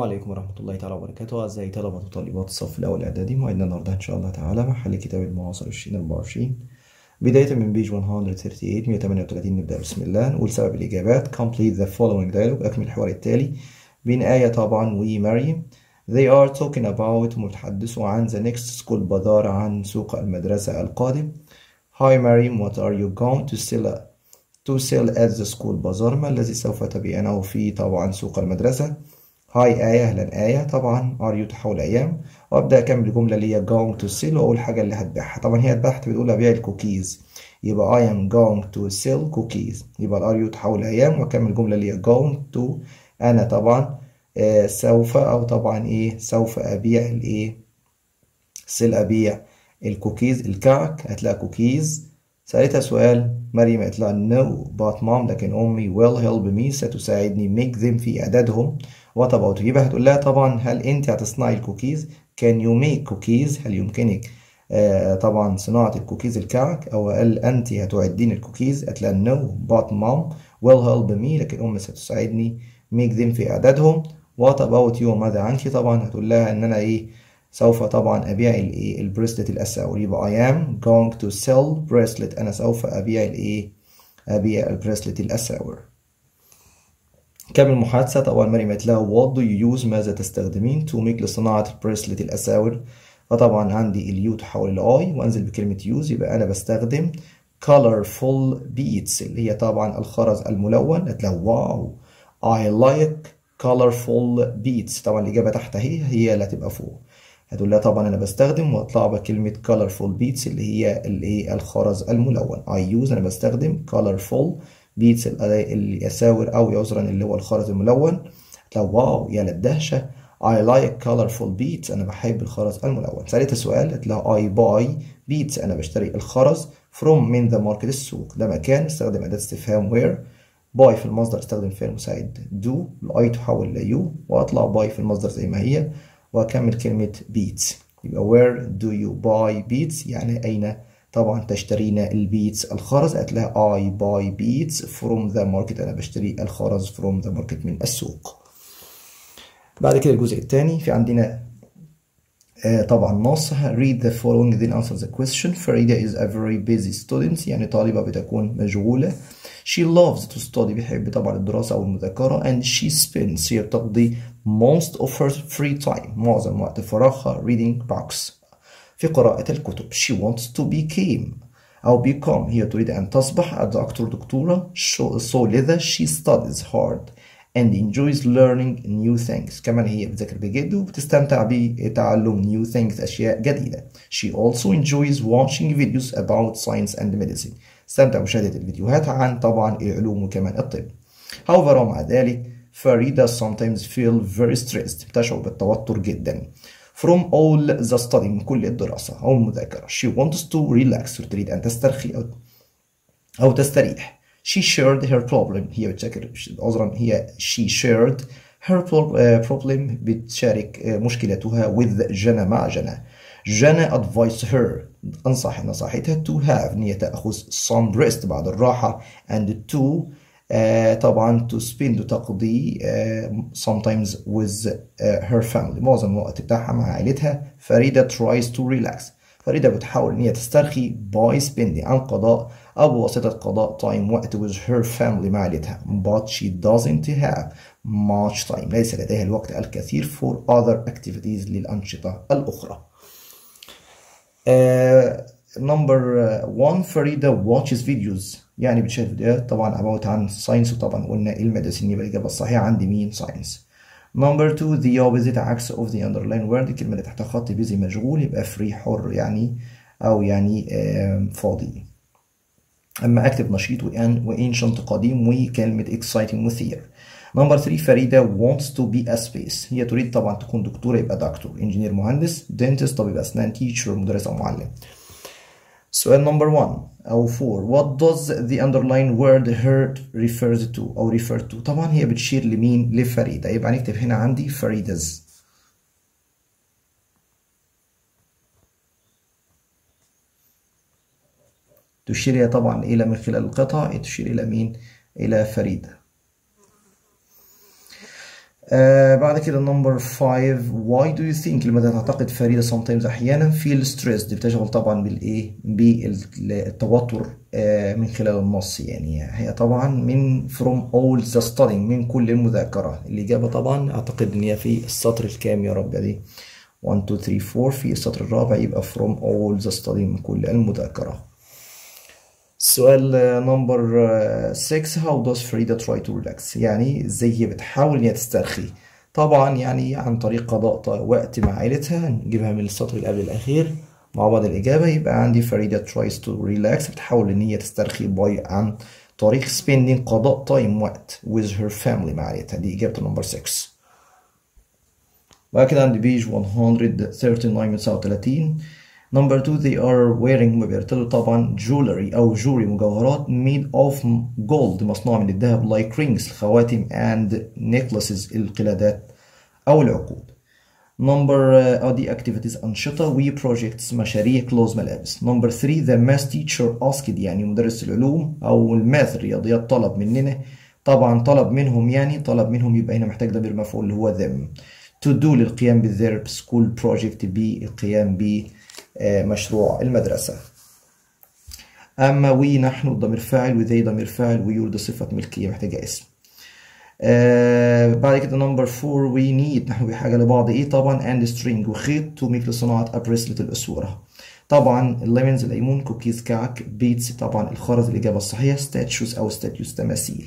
عليكم ورحمة الله تعالى وبركاته أعزائي طلبة وطالبات الصف الأول الإعدادي موعدنا النهاردة إن شاء الله تعالى مع حل كتاب المعاصر 2024 بداية من بيج 138 138 نبدأ بسم الله نقول سبب الإجابات complete the following dialogue أكمل الحوار التالي بين آية طبعا ومريم they are talking about متحدثوا عن the next school بازار عن سوق المدرسة القادم Hi Mariam what are you going to sell to sell at the school بازار ما الذي سوف تبيعه في طبعا سوق المدرسة هاي آية أهلا آية طبعا are you تحول أيام وأبدأ أكمل الجملة اللي هي going to sell وأقول حاجة اللي هتبيعها طبعا هي اتباعت بتقول أبيع الكوكيز يبقى I am going to sell cookies يبقى are you تحول أيام وأكمل الجملة اللي هي going to أنا طبعا آه سوف أو طبعا إيه سوف أبيع الإيه سيل أبيع الكوكيز الكعك هتلاقي كوكيز سألتها سؤال مريم قالت لها no but mom لكن أمي will help me ستساعدني make them في إعدادهم what about يبقى هتقول لها طبعا هل أنت هتصنعي الكوكيز can you make cookies هل يمكنك آه طبعا صناعة الكوكيز الكعك أو هل أنت هتعدين الكوكيز قالت لها no but mom will help me لكن أمي ستساعدني make them في إعدادهم what about you ماذا عنك طبعا هتقول لها إن أنا إيه سوف طبعا أبيع الإيه البريسلت الأساور يبقى I am going to sell bracelet أنا سوف أبيع الإيه أبيع البريسلت الأساور كمل المحادثة طبعا مريم قالت لها what do you use ماذا تستخدمين to make لصناعة البريسلت الأساور فطبعا عندي اليو تحول لآي وأنزل بكلمة يوز يبقى أنا بستخدم colorful beads اللي هي طبعا الخرز الملون قالت لها واو I like colorful beads طبعا الإجابة تحت اهي هي اللي هتبقى فوق هتقول لها طبعا انا بستخدم واطلع بكلمه colorful beads اللي هي الايه الخرز الملون I use انا بستخدم colorful beads الاساور او عذرا اللي هو الخرز الملون لو واو يا للدهشه I like colorful beads انا بحب الخرز الملون سالتها سؤال قالت لها I buy beads انا بشتري الخرز from من the market السوق ده مكان استخدم اداه استفهام where باي في المصدر استخدم فعل مساعد do الاي تحول ل you واطلع باي في المصدر زي ما هي واكمل كلمة beats يبقى where do you buy beats يعني أين طبعا تشترين البيتس الخرز قالت لها I buy beats from the market أنا بشتري الخرز from the market من السوق بعد كده الجزء الثاني في عندنا آه طبعا نص read the following then answer the question فريدة is a very busy student يعني طالبة بتكون مشغولة she loves to study بيحب طبعا الدراسة أو المذاكرة and she spends هي بتقضي most of her free time معظم وقت فراغها reading books في قراءة الكتب she wants to become أو become هي تريد أن تصبح دكتور دكتورة so لذا she studies hard and enjoys learning new things كمان هي بتذاكر بجد وبتستمتع بتعلم new things أشياء جديدة she also enjoys watching videos about science and medicine استمتع بمشاهدة الفيديوهات عن طبعا العلوم وكمان الطب however ومع ذلك فريدة sometimes feel very stressed بتشعر بالتوتر جدا from all the studying من كل الدراسة أو المذاكرة she wants to relax تريد أن تسترخي أو, أو تستريح she shared her problem هي بتشارك عذرا هي she shared her problem بتشارك مشكلتها with جنى مع جنى جنى advised her أنصح نصحتها to have إن هي تأخذ some rest بعد الراحة and to uh, طبعا to spend تقضي uh, sometimes with uh, her family معظم الوقت بتاعها مع عائلتها فريدة tries to relax فريدة بتحاول إن هي تسترخي by spending عن قضاء أو بواسطة قضاء time وقت with her family مع عائلتها but she doesn't have much time ليس لديها الوقت الكثير for other activities للأنشطة الأخرى نمبر uh, 1 فريدة watches videos يعني بتشاهد فيديوهات طبعا about عن ساينس وطبعا قلنا الميديسين يبقى الإجابة الصحيحة عندي مين ساينس نمبر 2 the opposite عكس of the underline word الكلمة اللي تحت خط busy مشغول يبقى free حر يعني أو يعني فاضي أما أكتب نشيط وأن وإنشنت قديم وكلمة exciting مثير نمبر 3 فريدة wants to be a space هي تريد طبعا تكون دكتورة يبقى دكتور انجينير مهندس dentist طبيب أسنان teacher مدرس أو معلم سؤال نمبر 1 أو 4 what does the underlined word hurt refers to أو refer to طبعا هي بتشير لمين لفريدة يبقى نكتب هنا عندي فريدز تشير هي طبعا إلى من خلال القطع تشير إلى مين إلى فريدة آه بعد كده نمبر 5 why do you think لماذا تعتقد فريدة sometimes أحيانا feel stressed بتشغل طبعا بالإيه بالتوتر آه من خلال النص يعني هي طبعا من from all the studying من كل المذاكرة الإجابة طبعا أعتقد إن هي في السطر الكام يا رب دي 1 2 3 4 في السطر الرابع يبقى from all the studying من كل المذاكرة السؤال نمبر 6 how does Frida try to relax يعني ازاي هي بتحاول ان هي تسترخي طبعا يعني عن طريق قضاء وقت مع عائلتها نجيبها من السطر اللي قبل الاخير مع بعض الاجابه يبقى عندي فريدة tries to relax بتحاول ان هي تسترخي باي عن طريق spending قضاء تايم وقت with her family مع عائلتها دي اجابه نمبر 6 بعد كده عندي بيج 139 من 39 نمبر 2 they are wearing ما بيرتدوا طبعا jewelry أو jewelry مجوهرات made of gold مصنوعة من الذهب like rings الخواتم and necklaces القلادات أو العقود نمبر اه دي activities أنشطة و projects مشاريع clothes ملابس نمبر 3 the math teacher asked يعني مدرس العلوم أو الماث الرياضيات طلب مننا طبعا طلب منهم يعني طلب منهم يبقى هنا محتاج ضمير مفعول اللي هو them to do للقيام بالverb school project بالقيام ب مشروع المدرسة أما وي نحن ضمير فاعل وذي ضمير فاعل ويور ده صفة ملكية محتاجة اسم آه بعد كده نمبر فور وي نيد نحن بحاجة لبعض إيه طبعا أند سترينج وخيط تو ميك لصناعة أبريسلة الأسورة طبعا الليمونز الليمون كوكيز كعك بيتس طبعا الخرز الإجابة الصحيحة ستاتشوز أو ستاتيوز تماثيل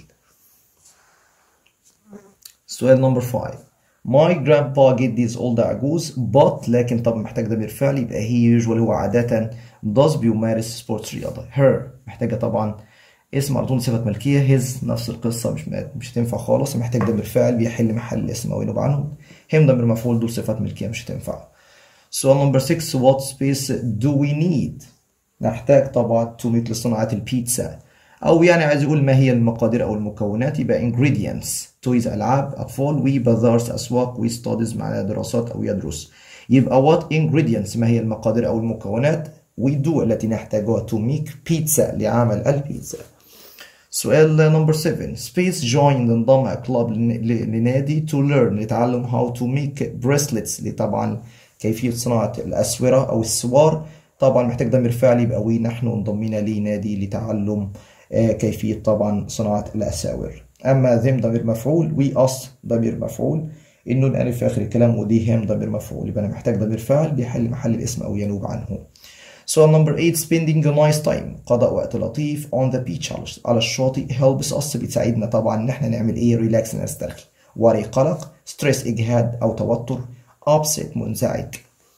سؤال نمبر 5 My grandpa جدي is old عجوز but لكن طبعا محتاج ضمير فعل يبقى he usually هو عادة does بيمارس سبورتس رياضة her محتاجة طبعا اسم على طول صفة ملكية his نفس القصة مش مش هتنفع خالص محتاج ضمير فاعل بيحل محل الاسم أو ينوب عنه him ضمير مفعول دول صفات ملكية مش هتنفع سؤال نمبر 6 what space do we need نحتاج طبعا to make لصناعة البيتزا أو يعني عايز يقول ما هي المقادير أو المكونات يبقى ingredients تويز ألعاب أطفال و bazaars أسواق و studies معناها دراسات أو يدرس يبقى what ingredients ما هي المقادير أو المكونات we do التي نحتاجها to make pizza لعمل البيتزا سؤال نمبر 7 سبيس جوين انضم كلاب لنادي to learn لتعلم how to make bracelets لطبعا كيفية صناعة الأسورة أو السوار طبعا محتاج ضمير فعل يبقى وي نحن انضمينا لنادي لتعلم كيفية طبعا صناعة الأساور أما ذم ضمير مفعول وي أص ضمير مفعول النون ألف في آخر الكلام ودي هم ضمير مفعول يبقى أنا محتاج ضمير فاعل بيحل محل الاسم أو ينوب عنه سؤال نمبر 8 spending a nice time قضاء وقت لطيف on the beach على الشاطئ helps us بتساعدنا طبعا إن احنا نعمل إيه ريلاكس نسترخي worry قلق stress إجهاد أو توتر upset منزعج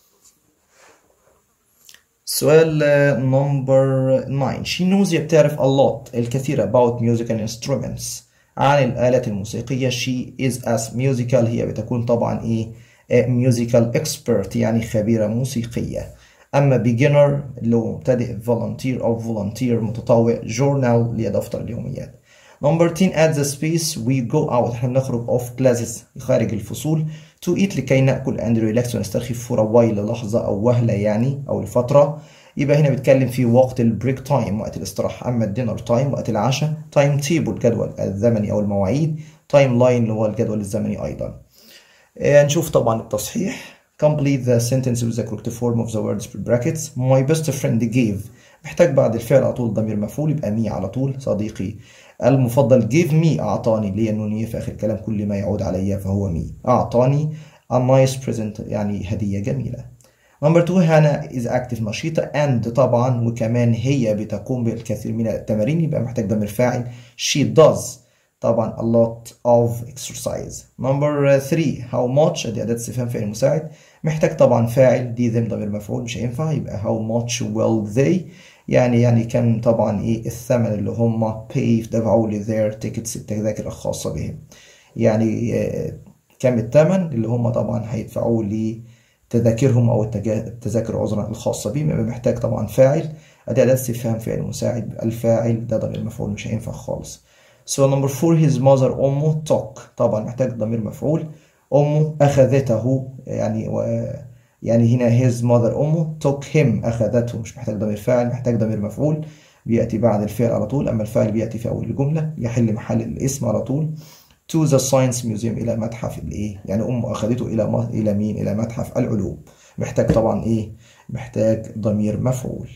سؤال نمبر 9 she knows هي بتعرف a lot الكثير about musical instruments عن الآلات الموسيقية she is as musical هي بتكون طبعا إيه musical expert يعني خبيرة موسيقية أما beginner اللي هو مبتدئ volunteer أو volunteer متطوع journal اللي هي دفتر اليوميات Number 10 at the space we go out احنا بنخرج off classes خارج الفصول to eat لكي ناكل and relax ونسترخي for a while للحظة أو وهلة يعني أو لفترة يبقى هنا بيتكلم في وقت البريك تايم وقت الاستراحة أما الدينر تايم وقت العشاء تايم تيبل الجدول الزمني أو المواعيد تايم لاين اللي هو الجدول الزمني أيضا نشوف طبعا التصحيح complete the sentence with the correct form of the words brackets my best friend gave محتاج بعد الفعل على طول ضمير مفعول يبقى مي على طول صديقي المفضل give me أعطاني اللي هي النونية في آخر الكلام كل ما يعود علي فهو مي أعطاني a nice present يعني هدية جميلة نمبر 2 هانا is active نشيطة and طبعا وكمان هي بتقوم بالكثير من التمارين يبقى محتاج ضمير فاعل she does طبعا a lot of exercise نمبر 3 how much دي أداة استفهام فعل مساعد محتاج طبعا فاعل دي ذم ضمير مفعول مش هينفع يبقى how much will they يعني يعني كم طبعا ايه الثمن اللي هم pay دفعوا لي their tickets التذاكر الخاصة بهم يعني كم الثمن اللي هم طبعا هيدفعوا لي تذاكرهم او التذاكر عذرا الخاصة بهم يبقى محتاج طبعا فاعل ادي اداة استفهام فعل مساعد الفاعل ده ضمير مفعول مش هينفع خالص سؤال نمبر 4 his mother امه took طبعا محتاج ضمير مفعول امه اخذته يعني و يعني هنا his mother أمه took him أخذته مش محتاج ضمير فاعل محتاج ضمير مفعول بيأتي بعد الفعل على طول أما الفاعل بيأتي في أول الجملة يحل محل الاسم على طول to the science museum إلى متحف الإيه يعني أمه أخذته إلى م... إلى مين إلى متحف العلوم محتاج طبعا إيه محتاج ضمير مفعول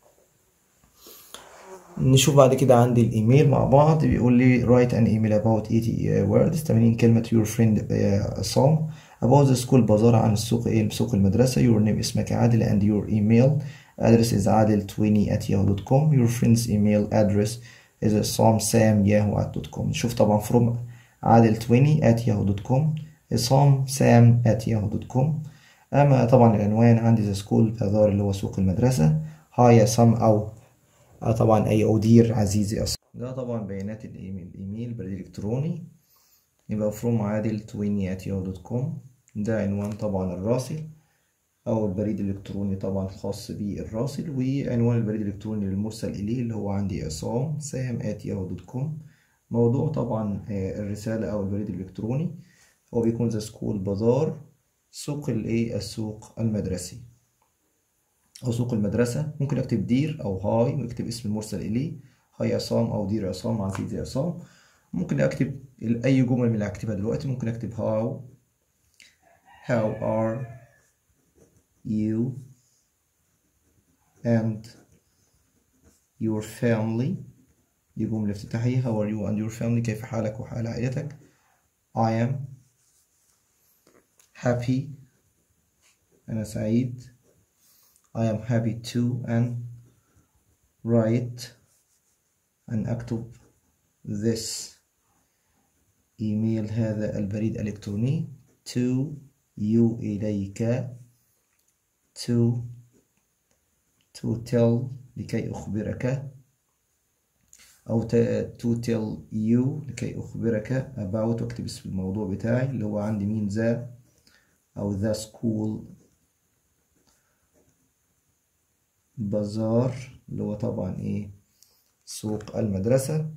نشوف بعد كده عندي الايميل مع بعض بيقول لي write an email about 80 words 80 كلمة your friend عصام about the school بازار عن السوق ايه سوق المدرسة your name اسمك عادل and your email address is عادل 20 at yahoo.com your friend's email address is عصام سام yahoo at dot com نشوف طبعا from عادل 20 at yahoo.com عصام سام at yahoo.com اما طبعا العنوان عندي the school بازار اللي هو سوق المدرسة هاي عصام او اه طبعا اي اودير عزيزي اصلا ده طبعا بيانات الايميل الايميل بريد الكتروني يبقى فروم عادل 20 at yahoo.com ده عنوان طبعا الراسل او البريد الالكتروني طبعا الخاص بالراسل وعنوان البريد الالكتروني المرسل اليه اللي هو عندي عصام سام at yahoo.com موضوع طبعا الرسالة او البريد الالكتروني هو بيكون ذا سكول بازار سوق الايه السوق المدرسي أو سوق المدرسة ممكن أكتب دير أو هاي وأكتب اسم المرسل إليه هاي عصام أو دير عصام عزيزي عصام ممكن أكتب أي جمل من اللي هكتبها دلوقتي ممكن أكتب how how are you and your family دي جملة افتتاحية how are you and your family كيف حالك وحال عائلتك I am happy أنا سعيد I am happy to and write and أكتب this email هذا البريد الإلكتروني to you إليك to to tell لكي أخبرك أو to tell you لكي أخبرك about وأكتب اسم الموضوع بتاعي اللي هو عندي مين ذا أو the school بازار اللي هو طبعا ايه سوق المدرسة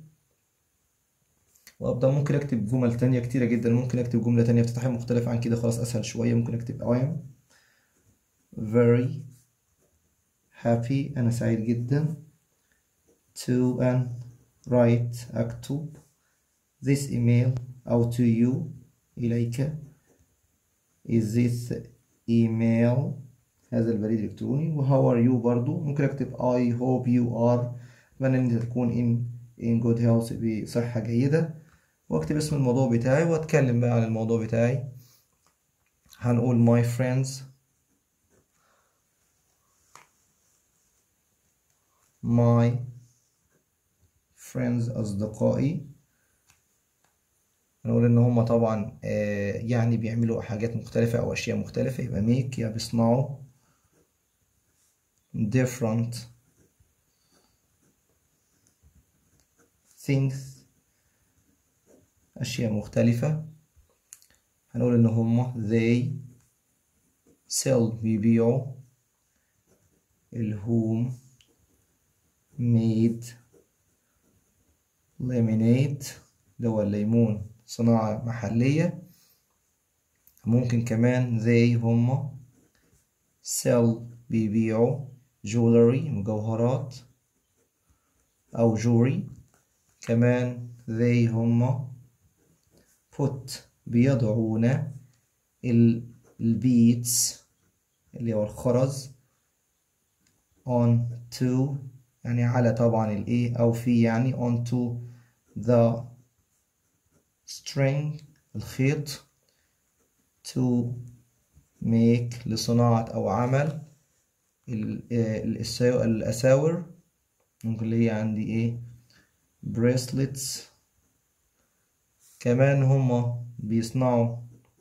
وابدا ممكن اكتب جمل تانية كتيرة جدا ممكن اكتب جملة تانية افتتاحية مختلفة عن كده خلاص اسهل شوية ممكن اكتب I am very happy انا سعيد جدا to and write اكتب this email او to you اليك is this email هذا البريد الإلكتروني وهاو ار يو برضو ممكن أكتب I hope you are أتمنى إن أنت تكون in in good health بصحة جيدة وأكتب اسم الموضوع بتاعي وأتكلم بقى عن الموضوع بتاعي هنقول my friends my friends أصدقائي هنقول إن هما طبعا آه يعني بيعملوا حاجات مختلفة أو أشياء مختلفة يبقى make يعني بيصنعوا different things أشياء مختلفة هنقول إن هما they sell بيبيعوا الهوم made lemonade اللي هو الليمون صناعة محلية ممكن كمان they هما sell بيبيعوا jewelry مجوهرات أو jewelry كمان they هما put بيضعون البيتس اللي هو الخرز on to يعني على طبعا الايه أو في يعني on to the string الخيط to make لصناعة أو عمل الأساور ممكن اللي هي عندي ايه bracelets كمان هما بيصنعوا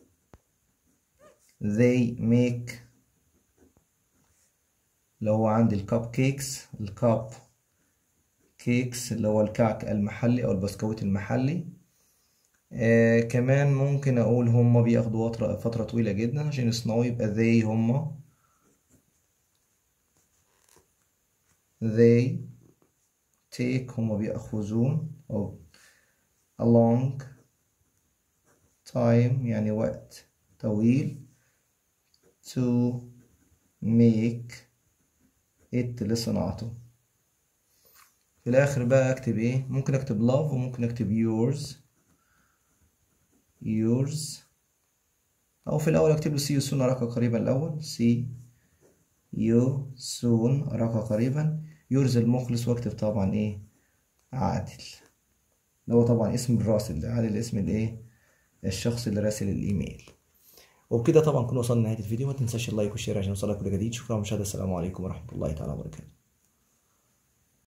they make اللي هو عندي الكاب كيكس الكاب كيكس اللي هو الكعك المحلي أو البسكويت المحلي آه كمان ممكن أقول هما بياخدوا فترة, فترة طويلة جدا عشان يصنعوا يبقى they هما they take هما بيأخذون أو a long time يعني وقت طويل to make it لصناعته في الآخر بقى أكتب إيه ممكن أكتب love وممكن أكتب yours yours أو في الأول أكتب له see you soon أراك قريبا الأول see you soon أراك قريبا yours المخلص واكتب طبعا إيه عادل ده هو طبعا اسم الراسل ده عادل اسم الإيه الشخص اللي راسل الإيميل وبكده طبعا كنا وصلنا لنهاية الفيديو ما تنساش اللايك والشير عشان يوصلك كل جديد شكرا مشاهدة السلام عليكم ورحمة الله تعالى وبركاته